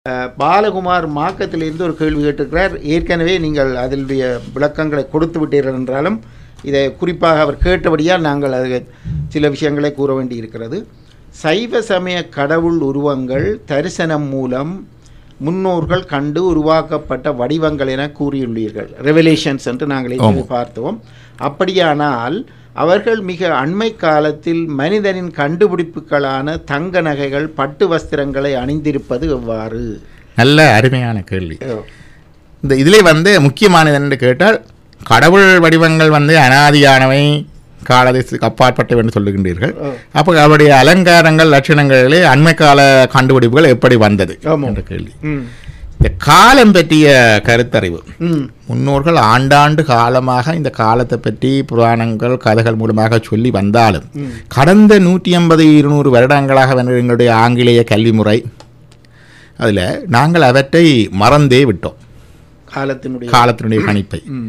அஹ், பாலகுமார் மாக்கத்திலிருந்து ஒரு கேள்வி கேட்டிருக்கிறார் ஏற்கனவே நீங்கள் அதனுடைய விளக்கங்களை கொடுத்து விட்டீர்கள் என்றாலும் இதை குறிப்பாக அவர் கேட்டபடியால் நாங்கள் அது சில விஷயங்களை கூற வேண்டி இருக்கிறது சைவ சமய கடவுள் உருவங்கள் தரிசனம் மூலம் முன்னோர்கள் கண்டு உருவாக்கப்பட்ட வடிவங்கள் என கூறியுள்ளீர்கள் ரெவலேஷன்ஸ் என்று நாங்கள் ஏற்கனவே பார்த்தோம் அப்படியானால் அவர்கள் மிக அண்மை காலத்தில் மனிதனின் கண்டுபிடிப்புகளான தங்க நகைகள் பட்டு வஸ்திரங்களை அணிந்திருப்பது எவ்வாறு நல்ல அருமையான கேள்வி இந்த இதிலே வந்து முக்கியமானது என்று கேட்டால் கடவுள் வடிவங்கள் வந்து அனாதியானவை காலதேசத்துக்கு அப்பாற்பட்டவை என்று சொல்லுகின்றீர்கள் அப்போ அவருடைய அலங்காரங்கள் லட்சணங்களிலே அண்மை கால கண்டுபிடிப்புகள் எப்படி வந்தது ஆமாம். என்ற கேள்வி ம் இந்த காலம் பற்றிய கருத்தறிவு ம் முன்னோர்கள் ஆண்டாண்டு காலமாக இந்த காலத்தை பற்றி புராணங்கள் கதைகள் மூலமாக சொல்லி வந்தாலும் கடந்த நூற்றி ஐம்பது இருநூறு வருடங்களாக வந்து எங்களுடைய ஆங்கிலேய கல்வி முறை அதில் நாங்கள் அவற்றை மறந்தே விட்டோம் காலத்தினுடைய காலத்தினுடைய கணிப்பை ம்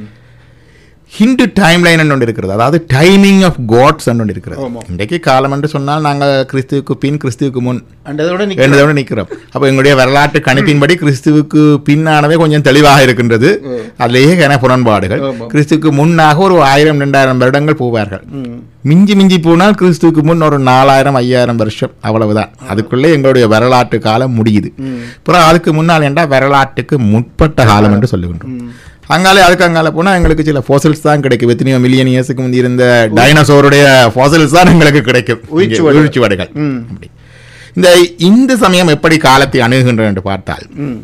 ஹிந்து டைம்லைன் ஒன்று இருக்கிறது அதாவது டைமிங் ஆஃப் காட்ஸ் ஒன்று இருக்கிறது ஆமாம். இன்றைக்கு காலம் என்று சொன்னால் நாங்கள் கிறிஸ்துவுக்கு பின் கிறிஸ்துவுக்கு முன் அண்டதோட நிக்க என்றதோடு நிற்கிறோம் அப்போ எங்களுடைய வரலாற்று கணிப்பின்படி கிறிஸ்துவுக்கு பின்னானவே கொஞ்சம் தெளிவாக இருக்கின்றது அதிலேயே கன புறன்பாடுகள் ஆமாம். கிறிஸ்துவுக்கு முன்னாக ஒரு ஆயிரம் ரெண்டாயிரம் வருடங்கள் போவார்கள் ம் மிஞ்சி மிஞ்சி போனால் கிறிஸ்துவுக்கு முன் ஒரு நாலாயிரம் ஐயாயிரம் வருஷம் அவ்வளவுதான் அதுக்குள்ளே எங்களுடைய வரலாற்று காலம் முடியுது அப்புறம் அதுக்கு முன்னால் என்றால் வரலாற்றுக்கு முற்பட்ட காலம் என்று சொல்லுகின்றோம் ம் அங்காலே அதுக்கு அங்கால போனால் எங்களுக்கு சில ஃபாசில்ஸ் தான் கிடைக்கும் எத்தனையோ மில்லியன் இயர்ஸுக்கு முந்தி இருந்த டைனோசோருடைய ஃபாசில்ஸ் தான் எங்களுக்கு கிடைக்கும் உயிர்ச்சுவடுகள். உயிர்ச்சுவடுகள் ம் அப்படி இந்த இந்து சமயம் எப்படி காலத்தை அணுகுகின்றன என்று பார்த்தால் ம்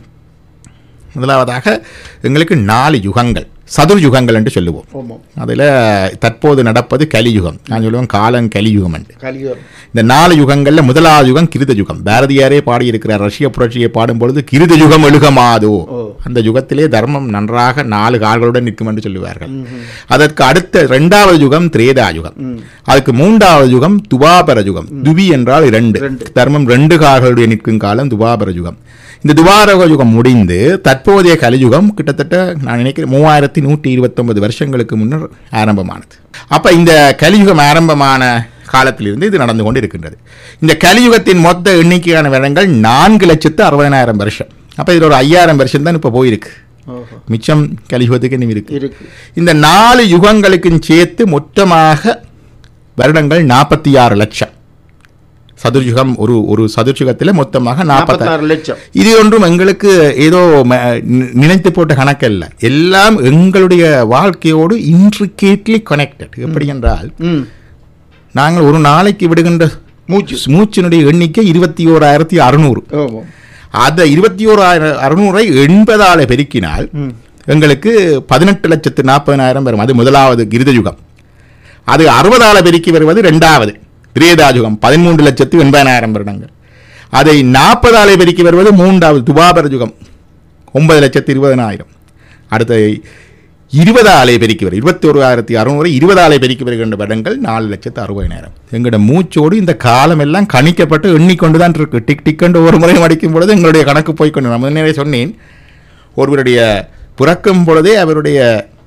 முதலாவதாக எங்களுக்கு நாலு யுகங்கள் சதுர் யுகங்கள் என்று சொல்லுவோம் ஆமாம் அதில் தற்போது நடப்பது கலியுகம் நான் சொல்லுவேன் காலம் கலியுகம் என்று கலியுகம் இந்த நாலு யுகங்களில் முதலாவது யுகம் கிருத யுகம் பாரதியாரே பாடியிருக்கிறார் ரஷ்ய புரட்சியை பாடும் பொழுது கிருத யுகம் எழுகமாதோ ஓ. அந்த யுகத்திலே தர்மம் நன்றாக நாலு கால்களுடன் நிற்கும் என்று சொல்லுவார்கள் அதற்கு அடுத்த இரண்டாவது யுகம் திரேதா யுகம் அதுக்கு மூன்றாவது யுகம் துவாபர யுகம் துவி என்றால் இரண்டு தர்மம் ரெண்டு கால்களுடைய நிற்கும் காலம் துவாபர யுகம் இந்த துவாரக யுகம் முடிந்து தற்போதைய கலியுகம் கிட்டத்தட்ட நான் நினைக்கிறேன் மூவாயிரத்தி நூற்றி இருபத்தொன்பது வருஷங்களுக்கு முன்னர் ஆரம்பமானது அப்ப இந்த கலியுகம் ஆரம்பமான காலத்திலிருந்து இது நடந்து கொண்டு இருக்கின்றது இந்த கலியுகத்தின் மொத்த எண்ணிக்கையான வருடங்கள் நான்கு லட்சத்து அறுபதனாயிரம் வருஷம் அப்ப இதுல ஒரு ஐயாயிரம் வருஷம் தான் இப்ப போயிருக்கு ஓஹோ மிச்சம் கலியுகத்துக்கு இன்னும் இருக்கு இருக்கு இந்த நாலு யுகங்களுக்கும் சேர்த்து மொத்தமாக வருடங்கள் நாற்பத்தி ஆறு லட்சம் சதுர்யுகம் ஒரு ஒரு சதுர்யுகத்தில் மொத்தமாக நாற்பத்தாறு நாற்பத்தாறு லட்சம் இது ஒன்றும் எங்களுக்கு ஏதோ ம- நி- நினைத்து போட்ட கணக்கல்ல எல்லாம் எங்களுடைய வாழ்க்கையோடு இன்ட்ரிகேட்லி கனெக்டட் எப்படி என்றால் ம் நாங்கள் ஒரு நாளைக்கு விடுகின்ற மூச்சு மூச்சினுடைய எண்ணிக்கை இருபத்தி ஓராயிரத்தி அறுநூறு ஆமாம் அதை இருபத்தி ஓராயிரம் அறுநூறை எண்பதால பெருக்கினால் ம் எங்களுக்கு பதினெட்டு லட்சத்து நாற்பதனாயிரம் வரும் அது முதலாவது கிருத யுகம் அது அறுபதால பெருக்கி வருவது ரெண்டாவது திரேதாயுகம் பதிமூன்று லட்சத்து எண்பதாயிரம் வருடங்கள் அதை நாற்பதாலே பெருக்கி வருவது மூன்றாவது துபாபர யுகம் ஒன்பது லட்சத்து இருபதனாயிரம் அடுத்த இருபதாலே பெருக்கி வரும் இருபத்தி ஒரு ஆயிரத்தி அறுநூறு இருபதாலே பெருக்கி வருகின்ற வருடங்கள் நாலு லட்சத்து அறுபதாயிரம் எங்களோட மூச்சோடு இந்த காலம் எல்லாம் கணிக்கப்பட்டு எண்ணிக்கொண்டு தான் இருக்கு டிக் டிக்கெண்டு ஒரு முறையும் அடிக்கும் பொழுது எங்களுடைய கணக்கு போய்க்கொண்டு நான் முன்னே சொன்னேன் ஒருவருடைய பிறக்கும் பொழுதே அவருடைய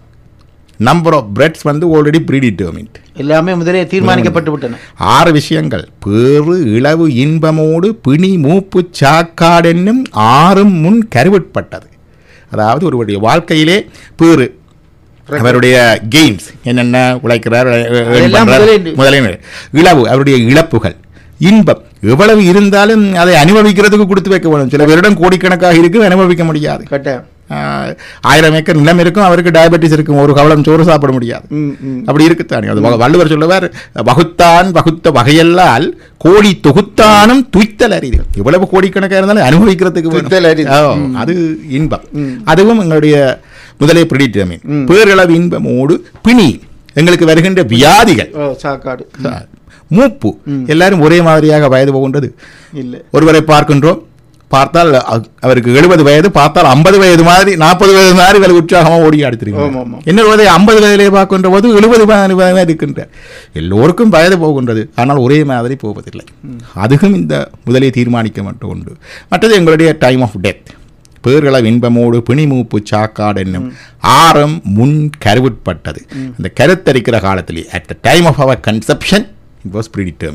நம்பர் ஆஃப் பிரெட்ஸ் வந்து ஆல்ரெடி ப்ரீடிட்டர்மின்ட் எல்லாமே முதலே தீர்மானிக்கப்பட்டு விட்டன ஆறு விஷயங்கள் பேறு இளவு இன்பமோடு பிணி மூப்பு சாக்காடென்னும் ஆறும் முன் கருவிட்பட்டது அதாவது ஒருவருடைய வாழ்க்கையிலே பேறு அவருடைய கெயின்ஸ் என்னென்ன உழைக்கிறார் earn அதெல்லாம் பண்றார், முதலீடு. முதலீடு இளவு அவருடைய இழப்புகள் இன்பம் எவ்வளவு இருந்தாலும் அதை அனுபவிக்கிறதுக்கு கொடுத்து வைக்க வேணும் சில பேரிடம் கோடிக்கணக்காக இருக்கு அனுபவிக்க முடியாது கட்டாயம் ஆஹ், ஆயிரம் ஏக்கர் நிலம் இருக்கும் அவருக்கு டயபெட்டிஸ் இருக்கும் ஒரு கவலம் சோறு சாப்பிட முடியாது ம் ம் அப்படி இருக்குத்தானே அது வ- வள்ளுவர் சொல்லுவார் வகுத்தான் வகுத்த வகையல்லால் கோடி தொகுத்தானும் துய்த்தல் அரிது இவ்வளவு கோடிக்கணக்காக இருந்தாலும் அனுபவிக்கிறதுக்கு வேணும். துய்த்தல் அரிது. ஆ, அது இன்பம் அதுவும் எங்களுடைய முதலே பிடிட்டமின் பேரளவு இன்பமோடு பிணி எங்களுக்கு வருகின்ற வியாதிகள் ஓ சாக்காடு மூப்பு எல்லாரும் ஒரே மாதிரியாக வயது போகின்றது இல்லை ஒருவரை பார்க்கின்றோம் பார்த்தால் அ- அவருக்கு எழுபது வயது பார்த்தால் ஐம்பது வயது மாதிரி நாற்பது வயது மாதிரி வேலை உற்சாகமாக ஓடி ஆமாம், ஆடுத்திருக்கிறார் ஆமாம். என்ன வயதை ஐம்பது வயதிலே பார்க்கின்ற போது எழுபது வயது இருக்கின்றார் எல்லோருக்கும் வயது போகின்றது ஆனால் ஒரே மாதிரி போவதில்லை அதுவும் இந்த முதலே தீர்மானிக்க மட்டும் உண்டு மற்றது எங்களுடைய டைம் ஆஃப் டெத் பேர்கள இன்பமோடு பிணிமூப்பு சாக்காடு என்னும் ஆரம் முன் கருவுட்பட்டது அந்த கருத்தரிக்கிற காலத்திலே at the time of our conception it was predetermined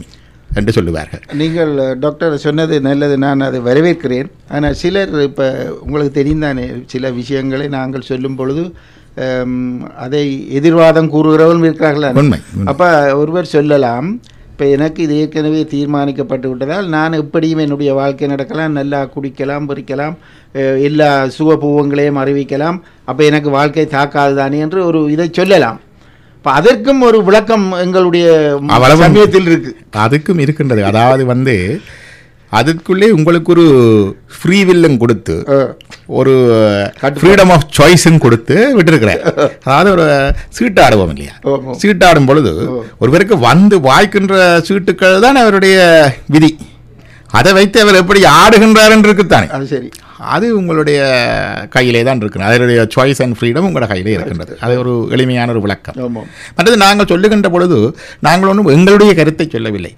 என்று சொல்லுவார்கள் நீங்கள் டாக்டர் சொன்னது நல்லது நான் அதை வரவேற்கிறேன் ஆனால் சிலர் இப்போ உங்களுக்கு தெரிந்தானே சில விஷயங்களை நாங்கள் சொல்லும் பொழுது ஹம், அதை எதிர்வாதம் கூறுகிறவர்கள் இருக்கிறார்கள் உண்மை, உண்மை. அப்போ ஒருவர் சொல்லலாம் இப்போ எனக்கு இது ஏற்கனவே தீர்மானிக்கப்பட்டு விட்டதால் நான் எப்படியும் என்னுடைய வாழ்க்கை நடக்கலாம் நல்லா குடிக்கலாம் பறிக்கலாம் அஹ், எல்லா சுகபூவங்களையும் அறிவிக்கலாம் அப்போ எனக்கு வாழ்க்கை தாக்காது தானே என்று ஒரு இதை சொல்லலாம் இப்போ அதற்கும் ஒரு விளக்கம் எங்களுடைய அவ்வளவு- சமயத்தில் இருக்கு அதுக்கும் இருக்கின்றது அதாவது வந்து அதுக்குள்ளே உங்களுக்கு ஒரு ஃப்ரீ வில்லும் கொடுத்து அஹ். ஒரு ஃப்ரீடம் ஆஃப் சாய்ஸும் கொடுத்து விட்டுருக்கிறேன் அதாவது ஒரு சீட்டாடுவோம் இல்லையா ஆமா. சீட்டாடும் பொழுது ஒருவருக்கு வந்து வாய்க்கின்ற சீட்டுக்கள் தான் அவருடைய விதி அதை வைத்து அவர் எப்படி ஆடுகின்றார் என்று இருக்குத்தானே அது சரி அது உங்களுடைய கையிலே தான் இருக்குது அதனுடைய சாய்ஸ் அண்ட் ஃப்ரீடம் உங்களோட கையிலே இருக்கின்றது அது ஒரு எளிமையான ஒரு விளக்கம் ஆமாம் மற்றது நாங்கள் சொல்லுகின்ற பொழுது நாங்கள் ஒன்றும் எங்களுடைய கருத்தை சொல்லவில்லை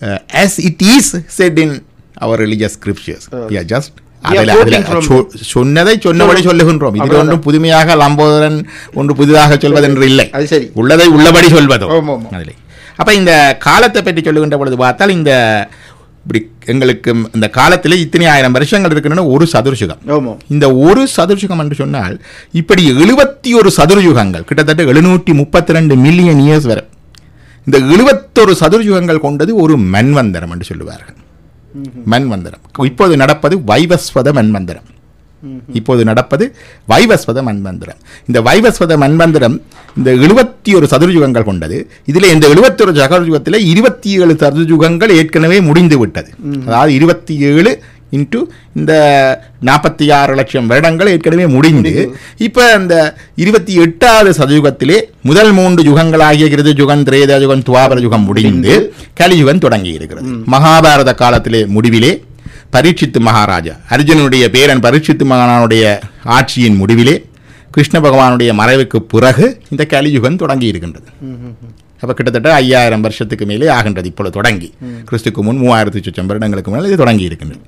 as it is set in our religious scriptures just We are அதில் quoting அதில் from- சொ- சொன்னதை சொன்னபடி சொல்லுகின்றோம் இதில் அவ்வளவுதான். ஒன்றும் புதுமையாக லம்போதரன் ஒன்று புதிதாக சொல்வதென்று இல்லை அது சரி உள்ளதை உள்ளபடி சொல்வதோ ஆமாம், ஆமாம். அதிலே அப்ப இந்த காலத்தை பற்றி சொல்லுகின்ற பொழுது பார்த்தால் இந்த இப்படி எங்களுக்கு இந்த காலத்தில் இத்தனை ஆயிரம் வருஷங்கள் இருக்கின்றன ஒரு சதுர்சுகம் ஆமாம் இந்த ஒரு சதுர்யுகம் என்று சொன்னால் இப்படி எழுபத்தி ஒரு சதுர்யுகங்கள் கிட்டத்தட்ட எழுநூற்றி முப்பத்தி ரெண்டு மில்லியன் இயர்ஸ் வரை இந்த எழுபத்தொரு சதுர்யுகங்கள் கொண்டது ஒரு மன்வந்தரம் என்று சொல்லுவார்கள் மன்வந்தரம் இப்போது நடப்பது வைவஸ்வத மன்வந்தரம் இப்போது நடப்பது வைவஸ்வத மன்வந்தரம் இந்த வைவஸ்வத மன்வந்தரம் இந்த எழுபத்தி ஒரு சதுர்யுகங்கள் கொண்டது இதில் இந்த எழுபத்தி ஒரு சதுர்யுகத்தில் இருபத்தி ஏழு சதுர்யுகங்கள் ஏற்கனவே முடிந்து விட்டது அதாவது இருபத்தி ஏழு இன்ட்டு இந்த நாற்பத்தி ஆறு லட்சம் வருடங்கள் ஏற்கனவே முடிந்து இப்போ இந்த இருபத்தி எட்டாவது சதுயுகத்திலே முதல் மூன்று யுகங்களாகிய கிருத யுகம் திரேத யுகம் துவாபர யுகம் முடிந்து கலியுகம் தொடங்கி இருக்கிறது மகாபாரத காலத்திலே முடிவிலே பரீட்சித்து மகாராஜா அர்ஜுனனுடைய பேரன் பரீட்சித்து மகானுடைய ஆட்சியின் முடிவிலே கிருஷ்ண பகவானுடைய மறைவுக்கு பிறகு இந்த கலியுகம் தொடங்கி இருக்கின்றது அப்போ கிட்டத்தட்ட ஐயாயிரம் வருஷத்துக்கு மேலே ஆகின்றது இப்பொழுது தொடங்கி கிறிஸ்துக்கு முன் மூவாயிரத்தி சொச்சம் வருடங்களுக்கு முன்னால் இது தொடங்கி இருக்கின்றது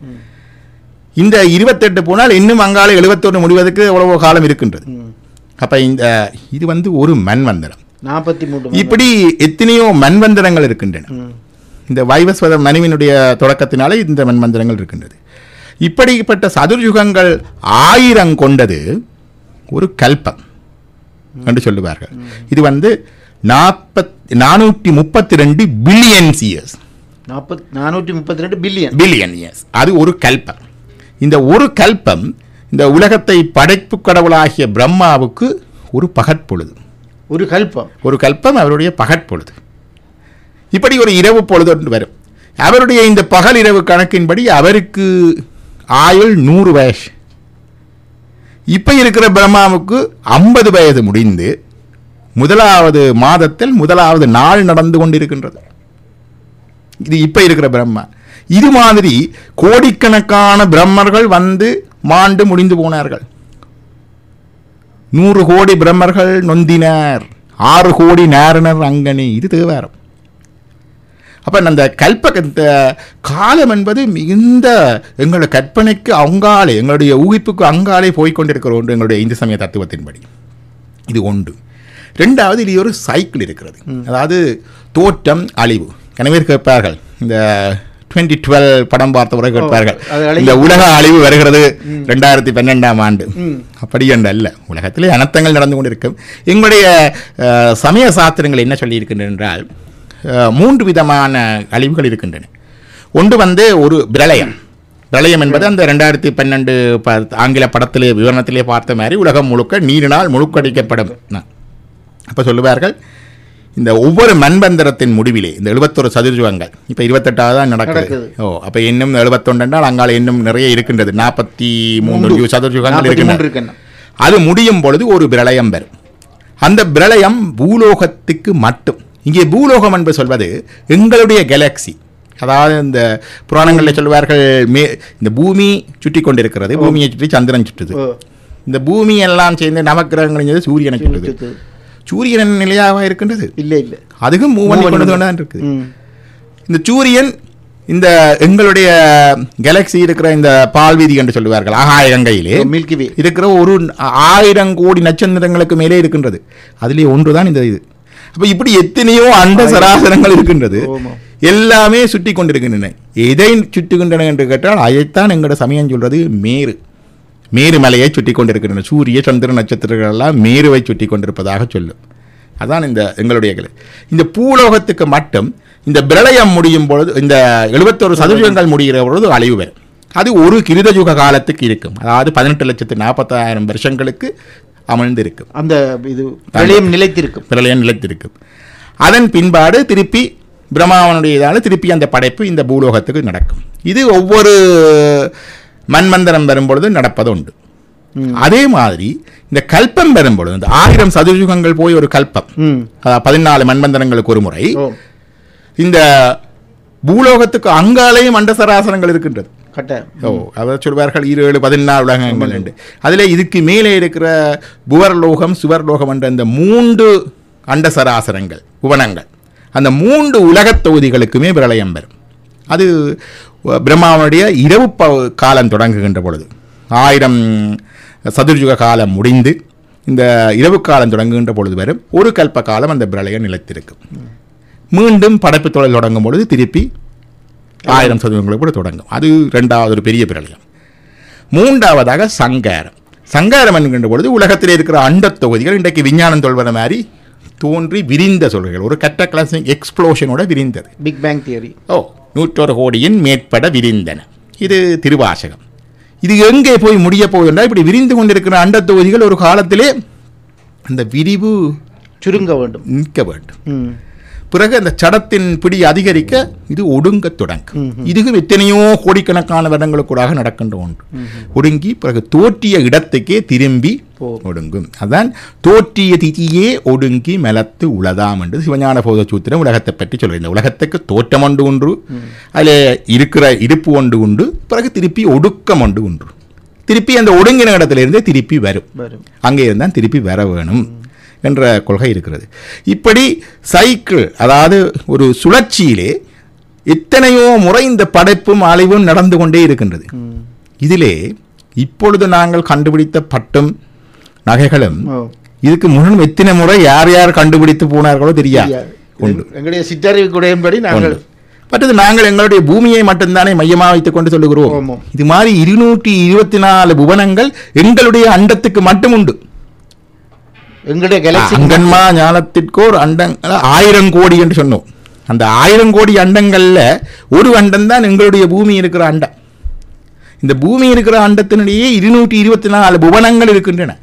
இந்த இருபத்தெட்டு போனால் இன்னும் அங்கால எழுபத்தொன்று முடிவதற்கு எவ்வளவோ காலம் இருக்கின்றது அப்போ இந்த இது வந்து ஒரு மன்வந்தரம் நாற்பத்தி மூன்று இப்படி எத்தனையோ மன்வந்தரங்கள் இருக்கின்றன இந்த வைவஸ்வத மனுவினுடைய தொடக்கத்தினாலே இந்த மன்வந்தரங்கள் இருக்கின்றது இப்படிப்பட்ட சதுர்யுகங்கள் ஆயிரம் கொண்டது ஒரு கல்பம் என்று சொல்லுவார்கள் இது வந்து நாற்பத் நானூற்றி முப்பத்தி ரெண்டு பில்லியன்ஸ் இயர்ஸ் நாற்பத் நானூற்றி முப்பத்தி ரெண்டு பில்லியன் பில்லியன் இயர்ஸ் அது ஒரு கல்பம் இந்த ஒரு கல்பம் இந்த உலகத்தை படைப்பு கடவுளாகிய பிரம்மாவுக்கு ஒரு பகற்பொழுது ஒரு கல்பம் ஒரு கல்பம் அவருடைய பகற்பொழுது இப்படி ஒரு இரவு பொழுது ஒன்று வரும் அவருடைய இந்த பகல் இரவு கணக்கின்படி அவருக்கு ஆயுள் நூறு வயசு இப்போ இருக்கிற பிரம்மாவுக்கு ஐம்பது வயது முடிந்து முதலாவது மாதத்தில் முதலாவது நாள் நடந்து கொண்டிருக்கின்றது இது இப்ப இருக்கிற பிரம்மா இது மாதிரி கோடிக்கணக்கான பிரம்மர்கள் வந்து மாண்டு முடிந்து போனார்கள் நூறு கோடி பிரம்மர்கள் நொந்தினர் ஆறு கோடி நேரனர் அங்கனே இது தேவாரம் அப்ப அந்த கல்ப இந்த காலம் என்பது மிகுந்த எங்களுடைய கற்பனைக்கு அங்காலே எங்களுடைய ஊகிப்புக்கு அங்காலே போய்க்கொண்டிருக்கிற ஒன்று எங்களுடைய இந்து சமய தத்துவத்தின்படி இது ஒன்று ரெண்டாவது இது ஒரு சைக்கிள் இருக்கிறது அதாவது தோற்றம் அழிவு கனவே கேட்பார்கள் இந்த டுவெண்ட்டி டுவெல் படம் பார்த்தவரை கேட்பார்கள் அது அழிவு. இந்த உலக அழிவு வருகிறது ரெண்டாயிரத்தி பன்னெண்டாம் ஆண்டு அப்படி என்று அல்ல உலகத்திலே அனர்த்தங்கள் நடந்து கொண்டிருக்கும் எங்களுடைய அஹ், சமய சாஸ்திரங்கள் என்ன சொல்லியிருக்கின்றன என்றால் அஹ், மூன்று விதமான அழிவுகள் இருக்கின்றன ஒன்று வந்து ஒரு பிரளயம் பிரளயம் என்பது அந்த ரெண்டாயிரத்தி பன்னெண்டு ப ஆங்கில படத்திலே விவரணத்திலே பார்த்த மாதிரி உலகம் முழுக்க நீரினால் முழுக்கடிக்கப்படும் அப்போ சொல்லுவார்கள் இந்த ஒவ்வொரு மண்பந்தரத்தின் முடிவிலே இந்த எழுபத்தொரு சதுர்ஜுவங்கள் இப்போ இருபத்தெட்டாவது தான் நடக்குது நடக்குது. ஓ அப்போ இன்னும் எழுபத்தொன்று என்றால் அங்கால இன்னும் நிறைய இருக்கின்றது நாற்பத்தி மூன்று மூன்று. சதுர்ஜுகங்கள் நாற்பத்தி மூன்று இருக்கின்றன இருக்கணும் அது முடியும் பொழுது ஒரு பிரளயம் வரும் அந்த பிரளயம் பூலோகத்துக்கு மட்டும் இங்கே பூலோகம் என்று சொல்வது எங்களுடைய கேலக்சி அதாவது இந்த புராணங்களில் சொல்வார்கள் மே இந்த பூமி சுற்றி கொண்டிருக்கிறது பூமியை சுற்றி சந்திரன் சுற்றுது ஓ. இந்த பூமி எல்லாம் சேர்ந்து நவக்கிரகங்கள் சேர்ந்து சூரியனை சுற்றுது சுத்துது. சூரியன் நிலையாக இருக்கின்றது இல்ல இல்ல அதுக்கும் மூவ் பண்ணி Move கொண்டு பண்ணி தான் இருக்குது ம். இந்த சூரியன் இந்த எங்களுடைய கேலக்சி இருக்கிற இந்த பால்வீதி என்று சொல்லுவார்கள் ஆகாய கங்கையிலே மில்கி வே இருக்கிற ஒரு ஆயிரம் கோடி நட்சத்திரங்களுக்கு மேலே இருக்கின்றது அதிலே ஒன்றுதான் இந்த இது அப்ப இப்படி எத்தனையோ அண்ட சராசரங்கள் இருக்கின்றது ஆமா. எல்லாமே சுற்றி கொண்டிருக்கின்றன எதை சுற்றுகின்றன என்று கேட்டால் அதைத்தான் எங்களோட சமயம் சொல்றது மேரு மேருமலையை சுற்றி கொண்டிருக்கின்றன சூரிய சந்திர நட்சத்திரங்கள் எல்லாம் மேருவை சுற்றி கொண்டிருப்பதாக சொல்லும் அதான் இந்த எங்களுடைய கலை இந்த பூலோகத்துக்கு மட்டும் இந்த பிரளயம் முடியும் பொழுது இந்த எழுபத்தோரு சதவீதங்கள் முடிகிற பொழுது அழிவு வரும் அது ஒரு கிருதயுக காலத்துக்கு இருக்கும் அதாவது பதினெட்டு லட்சத்து நாற்பத்தாயிரம் வருஷங்களுக்கு அமர்ந்திருக்கும் அந்த இது பிரளயம் நிலைத்திருக்கும் பிரளயம் நிலைத்திருக்கும் அதன் பின்பாடு திருப்பி பிரம்மாவனுடைய இதால திருப்பி அந்த படைப்பு இந்த பூலோகத்துக்கு நடக்கும் இது ஒவ்வொரு மண்மந்திரம் வரும்பொழுது நடப்பது உண்டு அதே மாதிரி இந்த கல்பம் வரும்பொழுது இந்த ஆயிரம் சதுர்யுகங்கள் போய் ஒரு கல்பம் ம் அதாவது பதினாலு மண்மந்திரங்களுக்கு ஒரு முறை ஓ இந்த பூலோகத்துக்கு அங்காலேயும் அண்டசராசனங்கள் இருக்கின்றது கட்ட ஓ அதை சொல்வார்கள் ஈரேழு பதினாறு உலகங்கள் உண்டு அதில் இதுக்கு மேலே இருக்கிற புவர்லோகம் சுவர்லோகம் என்ற இந்த மூன்று அண்டசராசரங்கள் புவனங்கள் அந்த மூன்று உலகத் தொகுதிகளுக்குமே பிரளயம் வரும் அது பிரம்மாவனுடைய இரவு ப காலம் தொடங்குகின்ற பொழுது ஆயிரம் சதுர்யுக காலம் முடிந்து இந்த இரவு காலம் தொடங்குகின்ற பொழுது வரும் ஒரு கல்ப காலம் அந்த பிரளயம் நிலைத்திருக்கும் மீண்டும் படைப்பு தொழில் தொடங்கும் பொழுது திருப்பி ஆயிரம் சதவீதங்களுக்கு கூட தொடங்கும் அது ரெண்டாவது ஒரு பெரிய பிரளயம் மூன்றாவதாக சங்காரம் சங்காரம் என்கின்ற பொழுது உலகத்தில் இருக்கிற அண்டத் தொகுதிகள் இன்றைக்கு விஞ்ஞானம் சொல்வத மாதிரி தோன்றி விரிந்த சொல்கள் ஒரு கட்ட கிளாசிங் எக்ஸ்ப்ளோஷனோட விரிந்தது பிக் பேங் தியரி ஓ நூற்றொரு கோடியின் மேற்பட விரிந்தன இது திருவாசகம் இது எங்கே போய் முடிய போகுதுன்னா இப்படி விரிந்து கொண்டிருக்கிற அண்டத் தொகுதிகள் ஒரு காலத்திலே அந்த விரிவு சுருங்க வேண்டும் நிற்க வேண்டும் ம் பிறகு அந்த சடத்தின் பிடி அதிகரிக்க இது ஒடுங்க தொடங்கும் இதுவும் எத்தனையோ கோடிக்கணக்கான வருடங்களுக்கூடாக நடக்கின்ற ஒன்று ஒடுங்கி பிறகு தோற்றிய இடத்துக்கே திரும்பி ஒடுங்கும் அதான் தோற்றிய திதியே ஒடுங்கி மெலத்து உளதாம் என்று சிவஞான போத சூத்திரம் உலகத்தை பற்றி சொல்கிறது இந்த உலகத்துக்கு தோற்றம் ஒன்று ஒன்று அதில் இருக்கிற இருப்பு ஒன்று உண்டு பிறகு திருப்பி ஒடுக்கம் ஒன்று உண்டு திருப்பி அந்த ஒடுங்கின இடத்திலிருந்தே திருப்பி வரும் வரும் அங்கே இருந்தால் திருப்பி வர வேணும் என்ற கொள்கை இருக்கிறது இப்படி சைக்கிள் அதாவது ஒரு சுழற்சியிலே எத்தனையோ முறை இந்த படைப்பும் அழிவும் நடந்து கொண்டே இருக்கின்றது இதிலே இப்பொழுது நாங்கள் கண்டுபிடித்த பட்டும் நகைகளும் ஓ இதுக்கு முன்னும் எத்தனை முறை யார் யார் கண்டுபிடித்து போனார்களோ தெரியாது உண்டு எங்களுடைய சிற்றறிவுக்குடையபடி நாங்கள் மற்றது நாங்கள் எங்களுடைய பூமியை மட்டும்தானே மையமாக வைத்துக் கொண்டு சொல்லுகிறோம் ஆமாம். இது மாதிரி இருநூற்றி இருபத்தி நாலு புவனங்கள் எங்களுடைய அண்டத்துக்கு மட்டும் உண்டு எங்களுடைய கேலக்சி அங்கன்மா ஞானத்திற்கோர் அண்டம் ஆயிரம் கோடி என்று சொன்னோம் அந்த ஆயிரம் கோடி அண்டங்கள்ல ஒரு அண்டம் தான் எங்களுடைய பூமி இருக்கிற அண்டம் இந்த பூமி இருக்கிற அண்டத்தினுடைய இருநூற்றி இருபத்தி நாலு புவனங்கள் இருக்கின்றன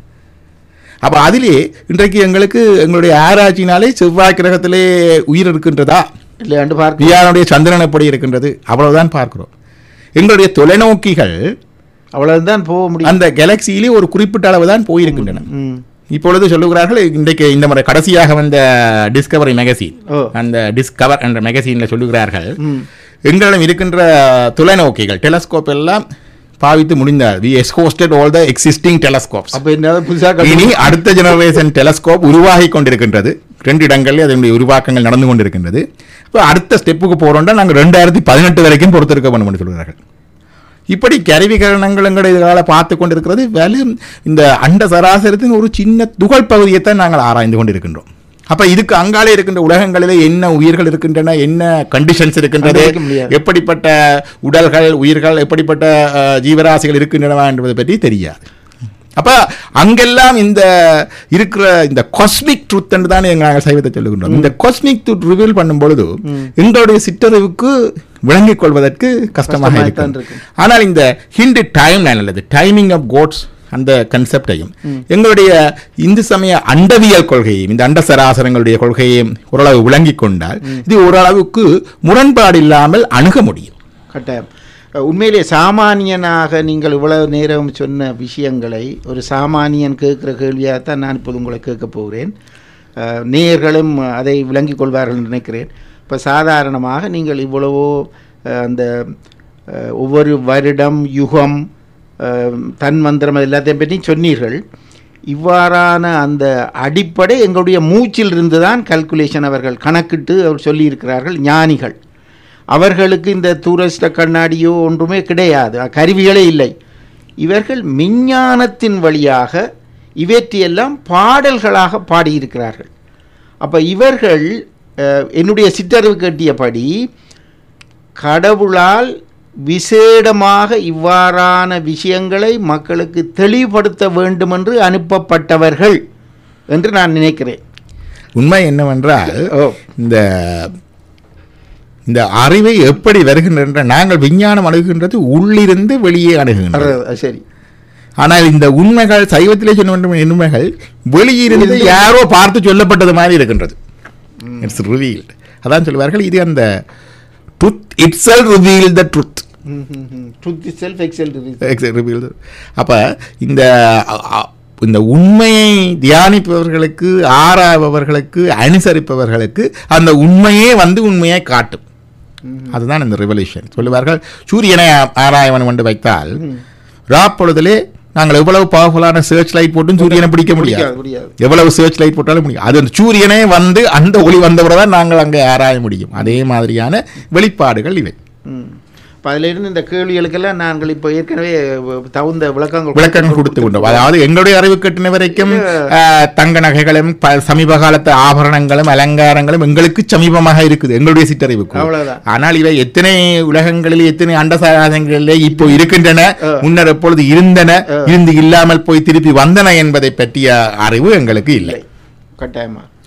அப்ப அதிலே இன்றைக்கு எங்களுக்கு எங்களுடைய ஆராய்ச்சினாலே செவ்வாய் கிரகத்திலே உயிர் இருக்கின்றதா இல்லையாண்டு பார்க்க வியாழனுடைய சந்திரன் எப்படி இருக்கின்றது அவ்வளவுதான் பார்க்கிறோம் எங்களுடைய தொலைநோக்கிகள் அவ்வளவுதான் போக முடியும் அந்த கேலக்சியிலே ஒரு குறிப்பிட்ட அளவு தான் போயிருக்கின்றன ம் இப்பொழுது சொல்லுகிறார்கள் இன்றைக்கு இந்த முறை கடைசியாக வந்த டிஸ்கவரி மேகசின் ஓ அந்த டிஸ்கவர் என்ற மேகசினில் சொல்லுகிறார்கள் ம் எங்களிடம் இருக்கின்ற தொலைநோக்கிகள் டெலஸ்கோப் எல்லாம் பாவித்து முடிந்தார் we exhausted all the existing telescopes அப்ப என்ன புதுசாக இனி அடுத்த ஜெனரேஷன் டெலஸ்கோப் உருவாகி கொண்டிருக்கின்றது ரெண்டு இடங்களில் அதனுடைய உருவாக்கங்கள் நடந்து கொண்டிருக்கின்றது இப்போ அடுத்த ஸ்டெப்புக்கு போகிறோம்னா நாங்கள் ரெண்டாயிரத்தி பதினெட்டு வரைக்கும் பொறுத்திருக்க வேணும்னு சொல்கிறார்கள் இப்படி கருவிகரணங்கள் எங்களுடைய இதனால பார்த்து கொண்டிருக்கிறது வெறும் இந்த அண்ட சராசரத்தின் ஒரு சின்ன துகள் பகுதியைத்தான் நாங்கள் ஆராய்ந்து கொண்டிருக்கின்றோம் அப்ப இதுக்கு அங்காலே இருக்கின்ற உலகங்களிலே என்ன உயிர்கள் இருக்கின்றன என்ன கண்டிஷன்ஸ் இருக்கின்றது கண்டுபிடிக்க முடியாது. எப்படிப்பட்ட உடல்கள் உயிர்கள் எப்படிப்பட்ட அஹ், ஜீவராசிகள் இருக்கின்றன என்பதை பற்றி தெரியாது அப்ப அங்கெல்லாம் இந்த இருக்கிற இந்த காஸ்மிக் ட்ரூத் என்று தான் நாங்கள் சைவத்தை சொல்லுகின்றோம் இந்த காஸ்மிக் ட்ரூத் ரிவீல் பண்ணும் பொழுது எங்களுடைய சிற்றறிவுக்கு விளங்கிக் கொள்வதற்கு கஷ்டமாக கஷ்டமாய்த்தான் இருக்கும் இருக்கும். ஆனால் இந்த ஹிந்து டைம் லைன் அல்லது டைமிங் ஆஃப் கோட்ஸ் அந்த கன்செப்டையும் எங்களுடைய இந்து சமய அண்டவியல் கொள்கையையும் இந்த அண்ட சராசரங்களுடைய கொள்கையையும் ஓரளவு விளங்கிக் கொண்டால் இது ஓரளவுக்கு முரண்பாடு இல்லாமல் அணுக முடியும் கட்டாயம் அஹ், உண்மையிலே சாமானியனாக நீங்கள் இவ்வளவு நேரம் சொன்ன விஷயங்களை ஒரு சாமானியன் கேட்குற கேள்வியாகத்தான் நான் இப்போது உங்களை கேட்க போகிறேன் அஹ், நேயர்களும் அதை விளங்கிக் கொள்வார்கள் என்று நினைக்கிறேன் இப்போ சாதாரணமாக நீங்கள் இவ்வளவோ அஹ், அந்த அஹ், ஒவ்வொரு வருடம் யுகம் அஹ், தன்மந்திரம் எல்லாத்தையும் பற்றி சொன்னீர்கள் இவ்வாறான அந்த அடிப்படை எங்களுடைய மூச்சில் இருந்து தான் கல்குலேஷன் அவர்கள் கணக்கிட்டு அவர் சொல்லியிருக்கிறார்கள் ஞானிகள் அவர்களுக்கு இந்த தூரஸ்ட கண்ணாடியோ ஒன்றுமே கிடையாது அஹ் கருவிகளே இல்லை இவர்கள் விஞ்ஞானத்தின் வழியாக இவற்றையெல்லாம் பாடல்களாக பாடியிருக்கிறார்கள் அப்போ இவர்கள் அஹ், என்னுடைய சிற்றறிவு கட்டியபடி கடவுளால் விசேடமாக இவ்வாறான விஷயங்களை மக்களுக்கு தெளிவுபடுத்த வேண்டும் என்று அனுப்பப்பட்டவர்கள் என்று நான் நினைக்கிறேன் உண்மை என்னவென்றால் ஓ இந்த இந்த அறிவை எப்படி வருகின்ற நாங்கள் விஞ்ஞானம் அணுகுகின்றது உள்ளிருந்து வெளியே அணுகுகின்றது அது சரி ஆனால் இந்த உண்மைகள் சைவத்திலே சொன்ன வேண்டும் உண்மைகள் வெளியிருந்து யாரோ பார்த்து சொல்லப்பட்டது மாதிரி இருக்கின்றது இட்ஸ் ரிவீல்டு அதான் சொல்லுவார்கள் இது அந்த truth it's self reveal the truth truth self excel reveal அப்போ இந்த அ- அ- இந்த உண்மையை தியானிப்பவர்களுக்கு ஆராய்பவர்களுக்கு அனுசரிப்பவர்களுக்கு அந்த உண்மையே வந்து உண்மையை காட்டும் அதுதான் இந்த ரெவல்யூஷன் சொல்லுவார்கள் சூரியனை ஆ- ஆராயவன் கொண்டு வைத்தால் ராப்பொழுதிலே நாங்கள் எவ்வளவு பவர்ஃபுல்லான சர்ச் லைட் போட்டும் சூரியனை பிடிக்க முடியாது முடியாது எவ்வளவு சர்ச் லைட் போட்டாலும் முடியும் அது அந்த சூரியனே வந்து அந்த ஒளி வந்தவரை தான் நாங்கள் அங்கே ஆராய முடியும் அதே மாதிரியான வெளிப்பாடுகள் இவை இப்போ அதிலிருந்து இந்த கேள்விகளுக்கெல்லாம் நாங்கள் இப்போ ஏற்கனவே தகுந்த விளக்கங்கள் விளக்கங்கள் கொடுத்து கொண்டோம் அதாவது எங்களுடைய அறிவு கட்டின வரைக்கும் ஆஹ், தங்க நகைகளும் ப- சமீப காலத்து ஆபரணங்களும் அலங்காரங்களும் எங்களுக்கு சமீபமாக இருக்குது எங்களுடைய சிற்றறிவுக்கு அவ்வளவுதான். ஆனால் இவை எத்தனை உலகங்களில் எத்தனை அண்டசாதங்களிலே இப்போ இருக்கின்றன முன்னர் எப்பொழுது இருந்தன இருந்து இல்லாமல் போய் திருப்பி வந்தன என்பதை பற்றிய அறிவு எங்களுக்கு இல்லை கட்டாயமா